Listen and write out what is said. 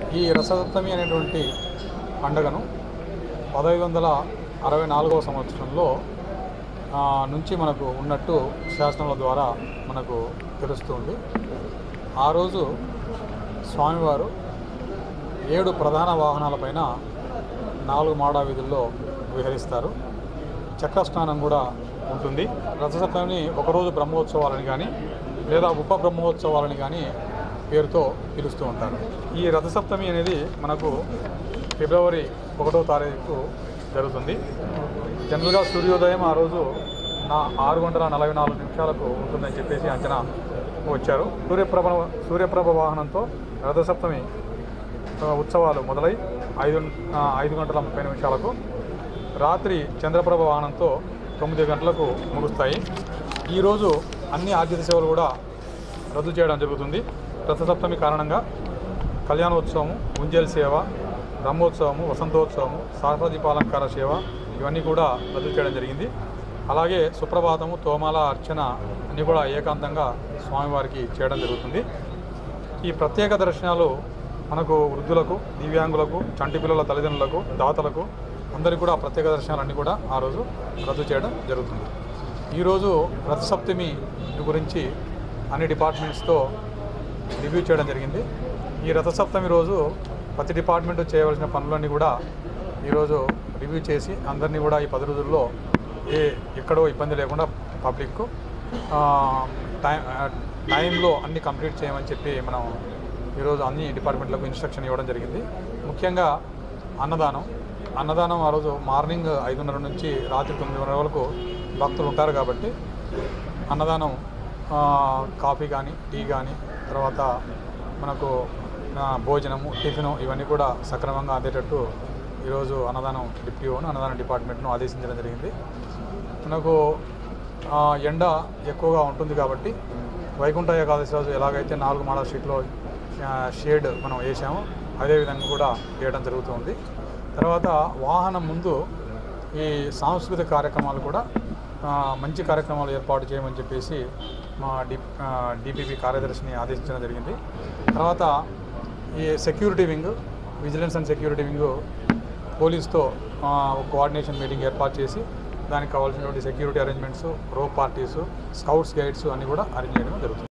ఈ రససప్తమి అనేటువంటి పండుగను పదహైదు వందల అరవై నాలుగవ సంవత్సరంలో ఆ, నుంచి మనకు ఉన్నట్టు శాసనాల ద్వారా మనకు తెలుస్తుంది ఆ రోజు స్వామివారు ఏడు ప్రధాన వాహనాలపైన నాలుగు మాడా వీధుల్లో విహరిస్తారు చక్రస్నానం కూడా ఉంటుంది రథసప్తమిని ఒకరోజు బ్రహ్మోత్సవాలని కానీ లేదా ఉప బ్రహ్మోత్సవాలని కానీ పేరుతో పిలుస్తూ ఉంటారు ఈ రథసప్తమి అనేది మనకు ఫిబ్రవరి ఒకటో తారీఖు జరుగుతుంది జనరల్గా సూర్యోదయం ఆ రోజు నా ఆరు గంటల నలభై నాలుగు నిమిషాలకు ఉంటుందని చెప్పేసి అంచనా వచ్చారు సూర్యప్రభ సూర్యప్రభ వాహనంతో రథసప్తమి ఆ, ఉత్సవాలు మొదలై ఐదు ఆ, ఐదు గంటల ముప్పై నిమిషాలకు రాత్రి చంద్రప్రభ వాహనంతో తొమ్మిది గంటలకు ముగుస్తాయి ఈరోజు అన్ని ఆర్జిత సేవలు కూడా రద్దు చేయడం జరుగుతుంది రథసప్తమి కారణంగా కళ్యాణోత్సవము ఉంజల్ సేవ బ్రహ్మోత్సవము వసంతోత్సవము సహస్రదీపాలంకార సేవ ఇవన్నీ కూడా రద్దు చేయడం జరిగింది అలాగే సుప్రభాతము తోమాల అర్చన అన్నీ కూడా ఏకాంతంగా స్వామివారికి చేయడం జరుగుతుంది ఈ ప్రత్యేక దర్శనాలు మనకు వృద్ధులకు దివ్యాంగులకు చంటి పిల్లల తల్లిదండ్రులకు దాతలకు అందరికీ కూడా ప్రత్యేక దర్శనాలన్నీ కూడా ఆ రోజు రద్దు చేయడం జరుగుతుంది ఈరోజు రథసప్తమి గురించి అన్ని డిపార్ట్మెంట్స్తో రివ్యూ చేయడం జరిగింది ఈ రథసప్తమి రోజు ప్రతి డిపార్ట్మెంట్ చేయవలసిన పనులన్నీ కూడా ఈరోజు రివ్యూ చేసి అందరినీ కూడా ఈ పది రోజుల్లో ఏ ఎక్కడో ఇబ్బంది లేకుండా పబ్లిక్కు టైం టైంలో అన్ని కంప్లీట్ చేయమని చెప్పి మనం ఈరోజు అన్ని డిపార్ట్మెంట్లకు ఇన్స్ట్రక్షన్ ఇవ్వడం జరిగింది ముఖ్యంగా అన్నదానం అన్నదానం ఆ రోజు మార్నింగ్ ఐదున్నర నుంచి రాత్రి తొమ్మిదిన్నర వరకు భక్తులు ఉంటారు కాబట్టి అన్నదానం ఆ, కాఫీ కానీ టీ కానీ తర్వాత మనకు ఆ, భోజనము టిఫిను ఇవన్నీ కూడా సక్రమంగా అందేటట్టు ఈరోజు అన్నదానం డిప్యూను అన్నదానం డిపార్ట్మెంట్ను ఆదేశించడం జరిగింది మనకు ఆ, ఎండ ఎక్కువగా ఉంటుంది కాబట్టి వైకుంఠ ఏకాదశి రోజు ఎలాగైతే నాలుగు మాడ స్ట్రీట్లో షేడ్ మనం వేసామో అదేవిధంగా కూడా వేయడం జరుగుతుంది తర్వాత వాహనం ముందు ఈ సాంస్కృతిక కార్యక్రమాలు కూడా ఆ, మంచి కార్యక్రమాలు ఏర్పాటు చేయమని చెప్పేసి మా డి డిపిపి కార్యదర్శిని ఆదేశించడం జరిగింది తర్వాత ఈ security wing vigilance and security wing పోలీస్తో ఆ, ఒక కోఆర్డినేషన్ మీటింగ్ ఏర్పాటు చేసి దానికి కావాల్సినటువంటి సెక్యూరిటీ అరేంజ్మెంట్స్ రో పార్టీస్ స్కౌట్స్ గైడ్స్ అన్నీ కూడా అరేంజ్ చేయడం జరుగుతుంది